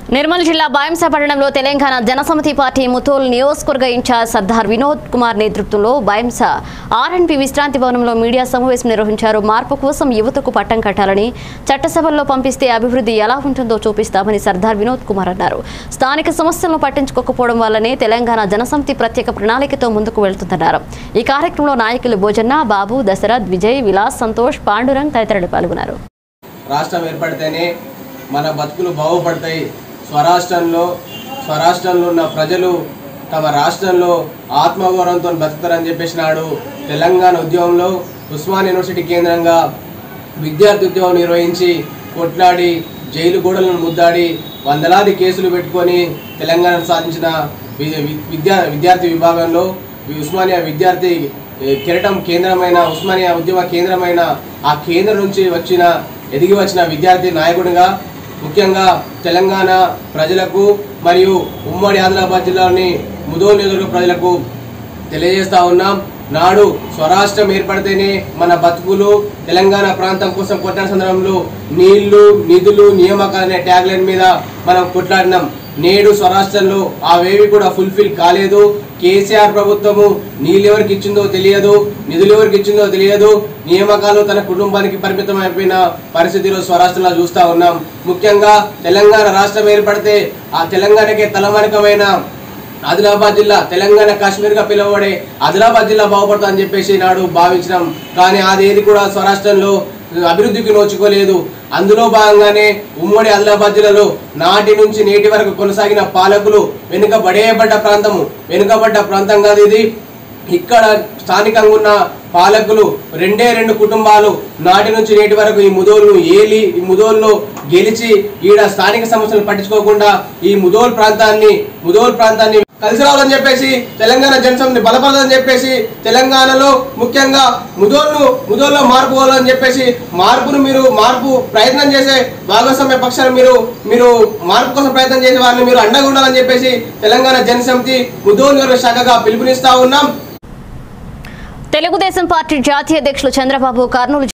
నిర్మల్ జిల్లా బాయంస పట్టణంలో తెలంగాణ జనసమితి పార్టీ ముతోల్ నియోజకవర్గ ఇన్ఛార్జ్ సర్దార్ వినోద్ కుమార్ నేతృత్వంలో బాయంస ఆర్ఎన్పి విశ్రాంతి భవనంలో మీడియా సమావేశం నిర్వహించారు మార్పు కోసం యువతకు పట్టం కట్టాలని చట్టసభల్లో పంపిస్తే అభివృద్ధి ఎలా ఉంటుందో చూపిస్తామని సర్దార్ వినోద్ కుమార్ అన్నారు స్థానిక సమస్యలను పట్టించుకోకపోవడం వల్లనే తెలంగాణ జనసమితి ప్రత్యేక ప్రణాళికతో ముందుకు వెళ్తుందన్నారు ఈ కార్యక్రమంలో నాయకులు భోజన్న బాబు దశరథ్ విజయ్ విలాస్ సంతోష్ పాండురంగ్ తదితరులు పాల్గొన్నారు రాష్ట్రం ఏర్పడితేనే మన బతుకులు బాగుపడతాయి స్వరాష్ట్రంలో స్వరాష్ట్రంలో ఉన్న ప్రజలు తమ రాష్ట్రంలో ఆత్మగౌరవంతో బతుకుతారని చెప్పేసి నాడు తెలంగాణ ఉద్యమంలో ఉస్మాన్ యూనివర్సిటీ కేంద్రంగా విద్యార్థి ఉద్యమం నిర్వహించి కొట్లాడి జైలు గోడలను ముద్దాడి వందలాది కేసులు పెట్టుకొని తెలంగాణ సాధించిన వి- వి- విద్యా విద్యార్థి విభాగంలో ఈ ఉస్మానియా విద్యార్థి ఏ, కెరటం కేంద్రమైన ఉస్మానియా ఉద్యమ కేంద్రమైన ఆ కేంద్రం నుంచి వచ్చిన ఎదిగి వచ్చిన విద్యార్థి నాయకుడిగా ముఖ్యంగా తెలంగాణ ప్రజలకు మరియు ఉమ్మడి ఆదిలాబాద్ జిల్లాలోని ముదోల్ నియోజకవర్గ ప్రజలకు తెలియజేస్తా ఉన్నాం నాడు స్వరాష్ట్రం ఏర్పడితేనే మన బతుకులు తెలంగాణ ప్రాంతం కోసం కొట్టిన సందర్భంలో నీళ్లు నిధులు నియామకాలు అనే ట్యాగ్లైన్ మీద మనం కొట్లాడినాం నేడు స్వరాష్ట్రంలో అవేవి కూడా ఫుల్ఫిల్ కాలేదు కేసీఆర్ ప్రభుత్వము నీళ్ళు ఎవరికి ఇచ్చిందో తెలియదు నిధులు ఎవరికి ఇచ్చిందో తెలియదు నియామకాలు తన కుటుంబానికి పరిమితం అయిపోయిన పరిస్థితిలో స్వరాష్ట్రంలో చూస్తా ఉన్నాం ముఖ్యంగా తెలంగాణ రాష్ట్రం ఏర్పడితే ఆ తెలంగాణకే తలమానికమైన ఆదిలాబాద్ జిల్లా తెలంగాణ కాశ్మీర్ గా పిలువబడే ఆదిలాబాద్ జిల్లా బాగుపడుతుందని చెప్పేసి నాడు భావించినాం కానీ అది ఏది కూడా స్వరాష్ట్రంలో అభివృద్ధికి నోచుకోలేదు అందులో భాగంగానే ఉమ్మడి ఆదిలాబాద్ జిల్లాలో నాటి నుంచి నేటి వరకు కొనసాగిన పాలకులు వెనుకబడేయబడ్డ ప్రాంతము వెనుకబడ్డ ప్రాంతం కాదు ఇది ఇక్కడ స్థానికంగా ఉన్న పాలకులు రెండే రెండు కుటుంబాలు నాటి నుంచి నేటి వరకు ఈ ముదోలును ఏలి ఈ ముదోల్లో గెలిచి ఈడ స్థానిక సమస్యలు పట్టించుకోకుండా ఈ ముదోల్ ప్రాంతాన్ని ముదోల్ ప్రాంతాన్ని కలిసి రావాలని చెప్పేసి తెలంగాణ జనసమితి బలపడాలని చెప్పేసి తెలంగాణలో ముఖ్యంగా ముదోల్ను ముదోల్లో మార్పు పోవాలని చెప్పేసి మార్పును మీరు మార్పు ప్రయత్నం చేసే భాగస్వామ్య పక్షాలు మీరు మీరు మార్పు కోసం ప్రయత్నం చేసే వారిని మీరు అండగా ఉండాలని చెప్పేసి తెలంగాణ జనసమితి ముదోల్ నియోజక శాఖగా పిలుపునిస్తా ఉన్నాం తెలుగుదేశం పార్టీ జాతీయ అధ్యక్షులు చంద్రబాబు కర్నూలు